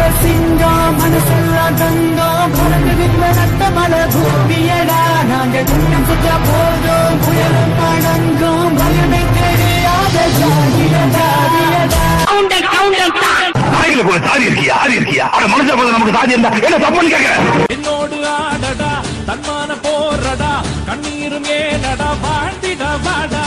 சிங்கம் மனசெல்லாம் தங்கம் பறந்துகின்ற ரத்த மலை பூமியடா நாங்க குண்டம் சுத்தா போதும் புயலும் படங்கும் பயமே தெரியாத ஜாகிரதா நாய்களை கூட சாதி இருக்கியா ஆதி இருக்கியா ஆனா மனுஷன் போது நமக்கு சாதி இருந்தா என்ன தப்புன்னு கேட்கிறேன் என்னோடு ஆடடா தன்மான போறடா கண்ணீரும் ஏனடா வாழ்ந்திட வாடா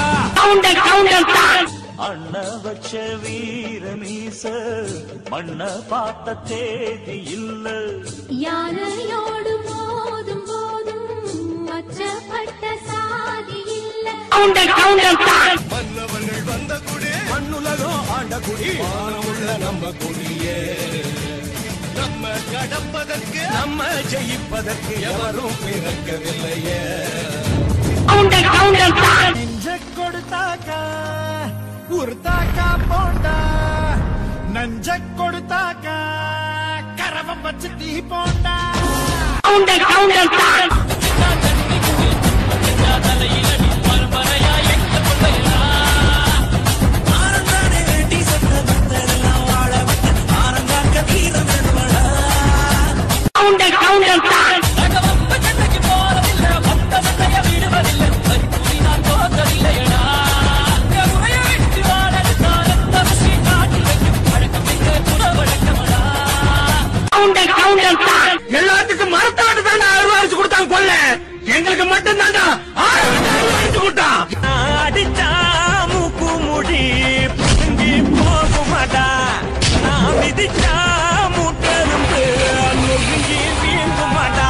அண்ண வச்ச வீர மீச மண்ண பார்த்த தேதி இல்ல யானையோடு மோதும் போதும் மச்சப்பட்ட சாதி இல்ல மண்ணுலகம் ஆண்ட குடி வானமுள்ள நம்ம குடியே நம்ம கடப்பதற்கு நம்ம ஜெயிப்பதற்கு எவரும் பிறக்கவில்லையே நெஞ்ச கொடுத்தாக்கா உருத்தாக்கா போண்டா நஞ்ச கொடுத்தாக்கா கரவம் வச்சு தீ போண்டா எல்லாத்துக்கும் மரத்தாண்டு தாண்டா அறுவாரிச்சு கொடுத்தாங்க கொல்ல எங்களுக்கு மட்டும் தாண்டா அறுவாரிச்சு கொடுத்தான் அடிச்சா மூக்கு முடி புடுங்கி போகுமாடா நான் விதிச்சா மூட்டரும்பு நொறுங்கி வீங்குமாடா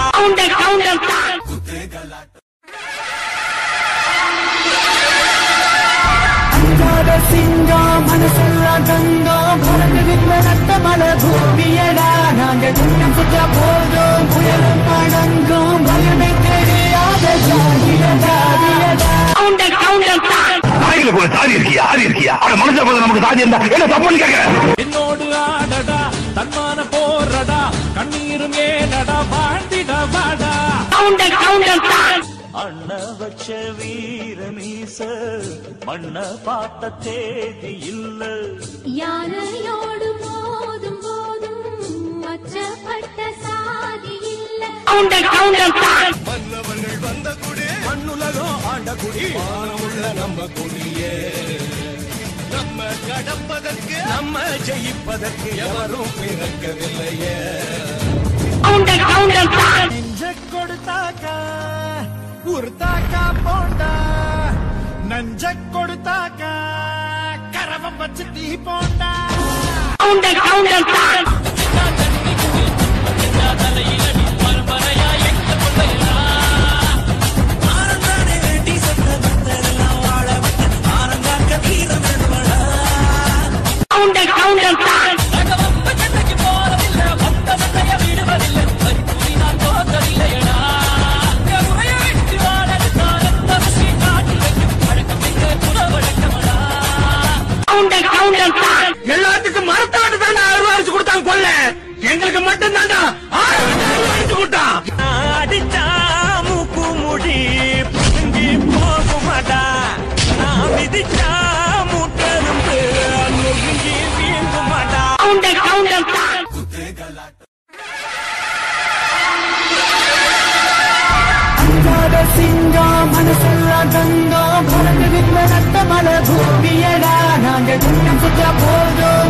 அஞ்சாத சிங்கம் மனசெல்லாம் தங்கம் பறந்துகின்ற ரத்த மலை பூமியடா நாங்க குண்டம் சுத்தா போதும் புயலும் படங்கும் பயமே தெரியாத ஜாகிரதா நாய்களை கூட சாதி இருக்கியா ஆதி இருக்கியா ஆனா மனுஷன் போது நமக்கு சாதி இருந்தா என்ன தப்புன்னு கேட்கிறேன் என்னோடு ஆடடா தன்மான போறடா கண்ணீரும் ஏனடா வாழ்ந்திட வாடா அண்ண வச்ச வீர மீச மண்ண பார்த்த தேதி இல்ல யானையோடு மோதும் போதும் மச்சப்பட்ட சாதி இல்ல மன்னவர்கள் வந்த குடி மண்ணுலகம் ஆண்ட குடி வானமுள்ள நம்ம குடியே நம்ம கடப்பதற்கு நம்ம ஜெயிப்பதற்கு எவரும் பிறக்கவில்லையே நெஞ்ச கொடுத்தாக்கா உருத்தாக்கா போண்டா நஞ்ச கொடுத்தாக்கா கரவம் வச்சு தீ போண்டா எல்லாத்துக்கும் மரத்தாண்டு தாண்டா அறுவாரிச்சு கொடுத்தாங்க கொல்ல எங்களுக்கு மட்டும் தாண்டா அறுவாரிச்சு கொடுத்தான் அடிச்சா மூக்கு முடி புடுங்கி போகுமாடா நான் விதிச்சா மூட்டரும்பு நொறுங்கி வீங்குமாடா அஞ்சாத சிங்கம் மனசெல்லாம் தங்கம் பறந்துகின்ற ரத்த மலை பூமியடா நாங்க குண்டம் சுத்தா போதும்